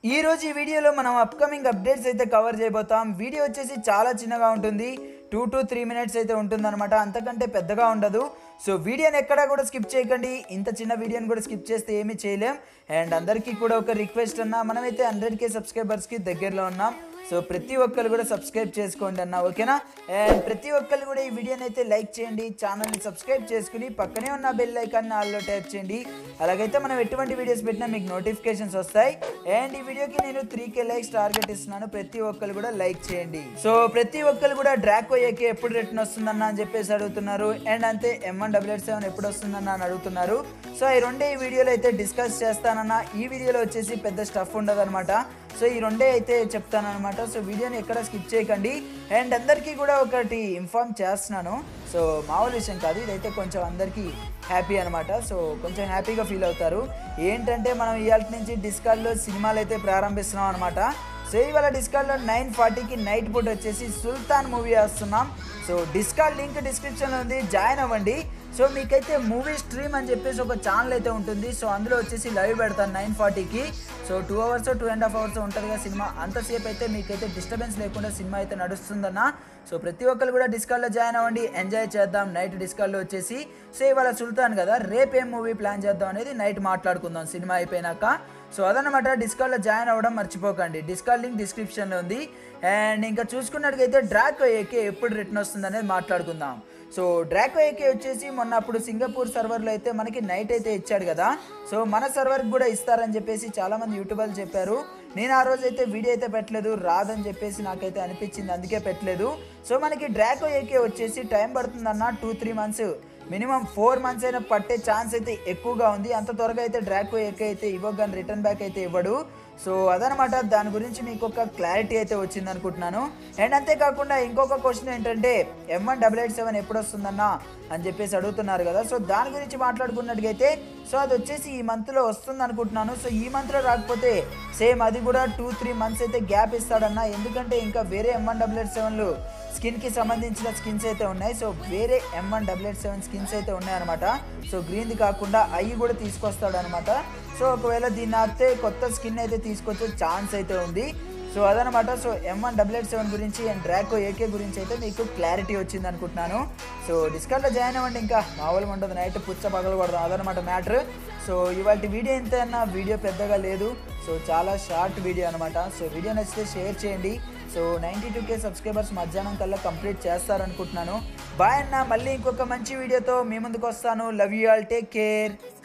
ఈ రోజు ఈ వీడియోలో మనం అప్కమింగ్ అప్డేట్స్ అయితే కవర్ చేయబోతాం వీడియో వచ్చేసి చాలా చిన్నగా ఉంటుంది టూ టు త్రీ మినిట్స్ అయితే ఉంటుందన్నమాట అంతకంటే పెద్దగా ఉండదు సో వీడియోని ఎక్కడా కూడా స్కిప్ చేయకండి ఇంత చిన్న వీడియోని కూడా స్కిప్ చేస్తే ఏమీ చేయలేం అండ్ అందరికీ కూడా ఒక రిక్వెస్ట్ అన్న మనమైతే హండ్రెడ్ కే సబ్స్క్రైబర్స్కి దగ్గరలో ఉన్నాం సో ప్రతి ఒక్కరు కూడా సబ్స్క్రైబ్ చేసుకోండి అన్న ఓకేనా అండ్ ప్రతి ఒక్కరు కూడా ఈ వీడియోని అయితే లైక్ చేయండి ఛానల్ని సబ్స్క్రైబ్ చేసుకుని పక్కనే ఉన్న బెల్ ఐకాన్ని ఆల్లో ట్యాప్ చేయండి అలాగైతే మనం ఎటువంటి వీడియోస్ పెట్టినా మీకు నోటిఫికేషన్స్ వస్తాయి అండ్ ఈ వీడియోకి నేను త్రీ కే లైక్స్ టార్గెట్ ఇస్తున్నాను ప్రతి ఒక్కరు కూడా లైక్ చేయండి సో ప్రతి ఒక్కరు కూడా డ్రాకో ఏకే ఎప్పుడు రిటర్న్ వస్తుందన్న అని చెప్పేసి అడుగుతున్నారు అండ్ అంతే ఎం వన్ డబ్ల్యూ సెవెన్ ఎప్పుడు వస్తుందన్న అని అడుగుతున్నారు సో ఈ రెండే ఈ వీడియోలో అయితే డిస్కస్ చేస్తానన్న ఈ వీడియోలో వచ్చేసి పెద్ద స్టఫ్ ఉండదు సో ఈ రెండే అయితే చెప్తాను అనమాట సో వీడియోని ఎక్కడ స్కిప్ చేయకండి అండ్ అందరికీ కూడా ఒకటి ఇన్ఫార్మ్ చేస్తున్నాను సో మామూలు విషయం కాదు ఇదైతే కొంచెం అందరికీ హ్యాపీ అనమాట సో కొంచెం హ్యాపీగా ఫీల్ అవుతారు ఏంటంటే మనం ఇవాళ నుంచి డిస్కార్డ్లో సినిమాలు అయితే ప్రారంభిస్తున్నాం అనమాట సో ఇవాళ డిస్కార్డ్లో నైన్ ఫార్టీకి నైట్ పూట వచ్చేసి సుల్తాన్ మూవీ వేస్తున్నాం సో డిస్కార్డ్ లింక్ డిస్క్రిప్షన్లో ఉంది జాయిన్ అవ్వండి సో మీకైతే మూవీ స్ట్రీమ్ అని చెప్పేసి ఒక ఛానల్ అయితే ఉంటుంది సో అందులో వచ్చేసి లైవ్ పెడతాను నైన్ ఫార్టీకి so two hours two and half hours ఉంటుంది కదా సినిమా అంతసేపు అయితే మీకైతే డిస్టర్బెన్స్ లేకుండా సినిమా అయితే నడుస్తుందన్న సో ప్రతి ఒక్కరు కూడా డిస్కాల్లో జాయిన్ అవ్వండి ఎంజాయ్ చేద్దాం నైట్ డిస్కాల్లో వచ్చేసి సో ఇవాళ సుల్తాన్ కదా రేపేం మూవీ ప్లాన్ చేద్దాం అనేది నైట్ మాట్లాడుకుందాం సినిమా అయిపోయినాక సో అదనమాట డిస్కాల్లో జాయిన్ అవ్వడం మర్చిపోకండి డిస్కాల్ లింక్ డిస్క్రిప్షన్లో ఉంది అండ్ ఇంకా చూసుకున్నట్టుగైతే డ్రాక్ ఏకే ఎప్పుడు రిటర్న్ వస్తుంది అనేది మాట్లాడుకుందాం సో డ్రాకో ఏకే వచ్చేసి మొన్న అప్పుడు సింగపూర్ సర్వర్లో అయితే మనకి నైట్ అయితే ఇచ్చాడు కదా సో మన సర్వర్కి కూడా ఇస్తారని చెప్పేసి చాలామంది యూట్యూబర్లు చెప్పారు నేను ఆ రోజు అయితే వీడియో అయితే పెట్టలేదు రాదని చెప్పేసి నాకైతే అనిపించింది అందుకే పెట్టలేదు సో మనకి డ్రాకో ఏకే వచ్చేసి టైం పడుతుందన్న two three months minimum four months అయినా పట్టే ఛాన్స్ అయితే ఎక్కువగా ఉంది అంత త్వరగా అయితే డ్రాకో ఏకే అయితే ఇవ్వగానే రిటర్న్ బ్యాక్ అయితే ఇవ్వడు సో అదనమాట దాని గురించి మీకు ఒక క్లారిటీ అయితే వచ్చింది అనుకుంటున్నాను అండ్ అంతేకాకుండా ఇంకొక క్వశ్చన్ ఏంటంటే M one double eight seven ఎప్పుడు వస్తుందన్నా అని చెప్పేసి అడుగుతున్నారు కదా సో దాని గురించి మాట్లాడుకున్నట్టుగైతే సో అది వచ్చేసి ఈ మంత్లో వస్తుంది అనుకుంటున్నాను సో ఈ మంత్లో రాకపోతే సేమ్ అది కూడా టూ త్రీ మంత్స్ అయితే గ్యాప్ ఇస్తాడన్నా ఎందుకంటే ఇంకా వేరే ఎం వన్ డబల్ ఎయిట్ సెవెన్లు స్కిన్కి సంబంధించిన స్కిన్స్ అయితే ఉన్నాయి సో వేరే M one double eight seven skins అయితే ఉన్నాయన్నమాట సో గ్రీన్ది కాకుండా అవి కూడా తీసుకొస్తాడు అనమాట సో ఒకవేళ దీన్ని ఆపితే కొత్త స్కిన్ అయితే తీసుకొచ్చే ఛాన్స్ అయితే ఉంది సో అదనమాట so M one double eight seven గురించి అండ్ డ్రాకో ఏకే గురించి అయితే మీకు క్లారిటీ వచ్చింది అనుకుంటున్నాను సో డిస్కౌంట్లో జాయిన్ అవ్వండి ఇంకా మామూలుగా ఉంటుంది నైట్ పుచ్చ పగలు కొడదాం అదనమాట మ్యాటర్ సో ఇవాళ వీడియో ఎంతైనా వీడియో పెద్దగా లేదు సో చాలా షార్ట్ వీడియో అనమాట సో వీడియో నచ్చితే షేర్ చేయండి so ninety two K subscribers మధ్యాహ్నం కల్లా కంప్లీట్ చేస్తారనుకుంటున్నాను బాయ్ అన్న మళ్ళీ ఇంకొక మంచి వీడియోతో మీ ముందుకు వస్తాను love you all take care